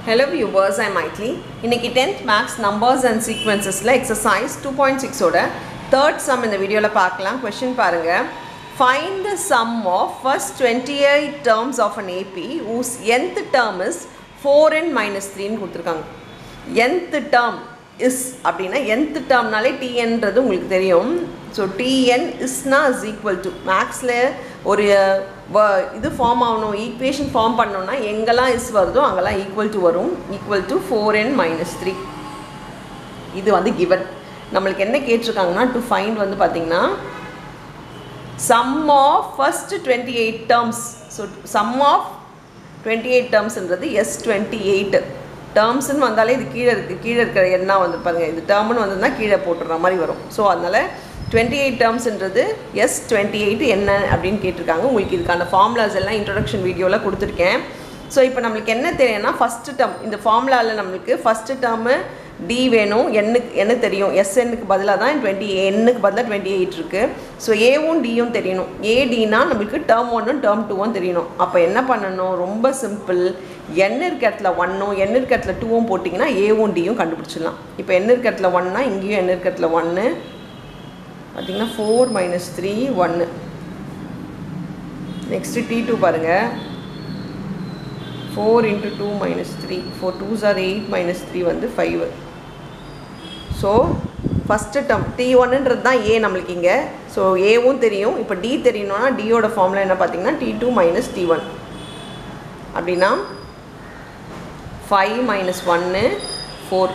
Hello viewers, I'm Maitli. இன்னைக்கு 10th maths numbers and சீக்வன்சஸில் exercise two point சிக்ஸோட third sum இந்த வீடியோவில் பார்க்கலாம் கொஷின் பாருங்கள் find the sum of first twenty eight terms of an AP whose nth term is four n minus த்ரீன்னு கொடுத்துருக்காங்க nth term is அப்படின்னா nth டேர்ம்னாலே டிஎன்றது உங்களுக்கு தெரியும் ஸோ டிஎன் இஸ்னா இஸ் ஈக்குவல் டு மேக்ஸில் ஒரு வ இது ஃபார்ம் ஆகணும் ஈக்குவேஷன் ஃபார்ம் பண்ணோம்னா எங்கெல்லாம் இஸ் வருதோ அங்கெல்லாம் ஈக்குவல் டு வரும் equal to four n minus three இது வந்து கிவன் நம்மளுக்கு என்ன கேட்டிருக்காங்கன்னா டு ஃபைண்ட் வந்து பார்த்தீங்கன்னா sum of first twenty eight terms so sum of twenty eight டேர்ம்ஸ்ன்றது எஸ் டுவெண்ட்டி எயிட் டேர்ம்ஸ்னு வந்தாலே இது கீழே இருக்குது கீழே இருக்கிற என்ன வந்து பாருங்கள் இது டேர்ம்னு வந்ததுன்னா கீழே போட்டுற மாதிரி வரும் ஸோ அதனால் டுவெண்ட்டி எயிட் டேர்ம்ஸ்ன்றது எஸ் டுவெண்ட்டி எயிட் என்ன அப்படின்னு கேட்டிருக்காங்க உங்களுக்கு இதுக்கான ஃபார்முலாஸ் எல்லாம் இன்ட்ரொடக்ஷன் வீடியோவில் கொடுத்துருக்கேன் ஸோ இப்போ நம்மளுக்கு என்ன தெரியும்னா ஃபஸ்ட்டு டேர்ம் இந்த ஃபார்முலாவில் நம்மளுக்கு ஃபஸ்ட்டு டேர்மு டி வேணும் என்னுக்கு என்ன தெரியும் எஸ்என்னுக்கு பதிலாக தான் டுவெண்ட்டி எண்ணுக்கு பதிலாக டுவெண்ட்டி எயிட் இருக்குது ஸோ ஏவும் டியும் தெரியணும் ஏடினா நம்மளுக்கு டேர்ம் ஒன்றும் டேர்ம் டூவும் தெரியணும் அப்போ என்ன பண்ணணும் ரொம்ப சிம்பிள் என் இருக்க இடத்துல ஒன்னும் என் இருக்க இடத்துல டூவும் போட்டிங்கன்னா ஏவும் டியும் கண்டுபிடிச்சிடலாம் இப்போ என் இருக்க இடத்துல ஒன்னா இங்கேயும் என் இருக்க இடத்துல ஒன்று பார்த்தீங்கன்னா ஃபோர் மைனஸ் த்ரீ ஒன்று நெக்ஸ்ட்டு டி டூ பாருங்கள் four into two minus three four two are eight minus three வந்து five so first term t ஒன்னுன்றது தான் ஏ நம்மளுக்கு இங்கே ஸோ ஏவும் தெரியும் இப்போ டி தெரியணும்னா டியோட ஃபார்மில் என்ன பார்த்தீங்கன்னா t two minus t one அப்படின்னா ஃபைவ் மைனஸ் ஒன்று ஃபோர்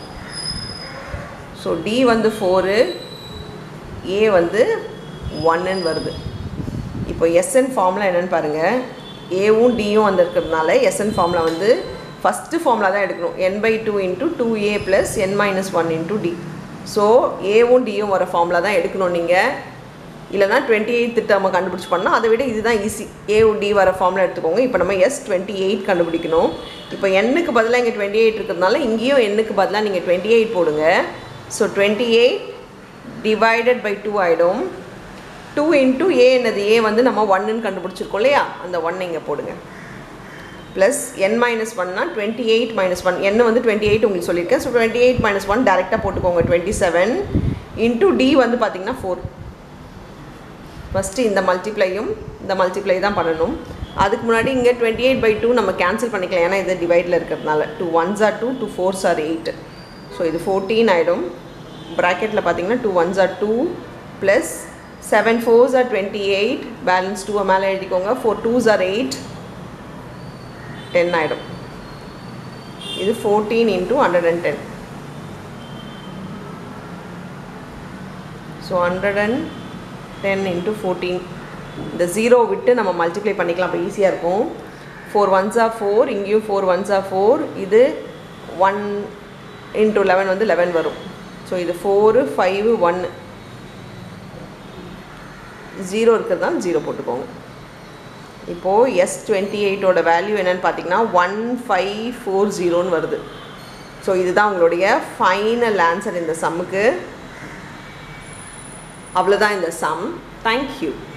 ஸோ டி வந்து ஃபோரு ஏ வந்து ஒன்னுன்னு வருது இப்போ எஸ்என் ஃபார்முலா என்னென்னு பாருங்கள் ஏவும் டியும் வந்திருக்கிறதுனால எஸ்என் ஃபார்முலா வந்து ஃபஸ்ட்டு ஃபார்முலா தான் எடுக்கணும் n by two into two a plus n minus one into d so ஏவும் டியும் வர ஃபார்முலா தான் எடுக்கணும் நீங்கள் இல்லைனா டுவெண்ட்டி எயித் டேர்மை கண்டுபிடிச்சி பண்ணால் அதை விட இதுதான் ஈஸி ஏவும் டி வர ஃபார்முலா எடுத்துக்கோங்க இப்போ நம்ம எஸ் டுவெண்ட்டி எயிட் கண்டுபிடிக்கணும் இப்போ எண்ணுக்கு பதிலாக இங்கே டுவெண்ட்டி எயிட் இருக்கிறதுனால இங்கேயும் எண்ணுக்கு பதிலாக நீங்கள் டுவெண்ட்டி எயிட் போடுங்க so twenty eight divided by two ஆகிடும் டூ இன்ட்டு ஏ என்னது ஏ வந்து நம்ம ஒன்னுன்னு கண்டுபிடிச்சிருக்கோம் இல்லையா அந்த ஒன் இங்கே போடுங்க ப்ளஸ் என் மைனஸ் ஒன்னா டுவெண்ட்டி எயிட் மைனஸ் ஒன் என்ன வந்து டுவெண்ட்டி எயிட் உங்களுக்கு சொல்லியிருக்கேன் so twenty eight minus one டேரெக்டாக போட்டுக்கோங்க டுவெண்ட்டி செவன் இன்ட்டு டி வந்து பார்த்தீங்கன்னா ஃபோர் ஃபஸ்ட்டு இந்த மல்டிப்ளையும் இந்த மல்டிப்ளை தான் பண்ணணும் அதுக்கு முன்னாடி இங்கே டுவெண்ட்டி எயிட் பை டூ நம்ம கேன்சல் பண்ணிக்கலாம் ஏன்னா இது டிவைடில் இருக்கிறதுனால two ones are two two fours are eight so இது ஃபோர்டீன் ஆகிடும் ப்ராக்கெட்டில் பார்த்தீங்கன்னா two ones are two plus seven fours are twenty eight balance டூவை மேலே எழுதிக்கோங்க four twos are eight ten ஆகிடும் இது fourteen into hundred and ten so hundred and ten into fourteen இந்த ஜீரோ விட்டு நம்ம மல்டிப்ளை பண்ணிக்கலாம் அப்போ ஈஸியாக இருக்கும் ஃபோர் ஒன்ஸ் ஆர் ஃபோர் இங்கேயும் ஃபோர் ஒன்ஸ் ஆர் ஃபோர் இது ஒன் இன்ட்டு லெவன் வந்து லெவன் வரும் ஸோ இது ஃபோரு ஃபைவு ஒன்று ஜீரோ இருக்கிறதால ஜீரோ போட்டுக்கோங்க இப்போது எஸ் டுவெண்ட்டி எயிட்டோட வேல்யூ என்னென்னு பார்த்தீங்கன்னா ஒன் ஃபைவ் ஃபோர் ஜீரோன்னு வருது ஸோ இதுதான் உங்களுடைய ஃபைனல் ஆன்சர் இந்த சம்முக்கு அவ்வளோதான் இந்த சம் தேங்க்யூ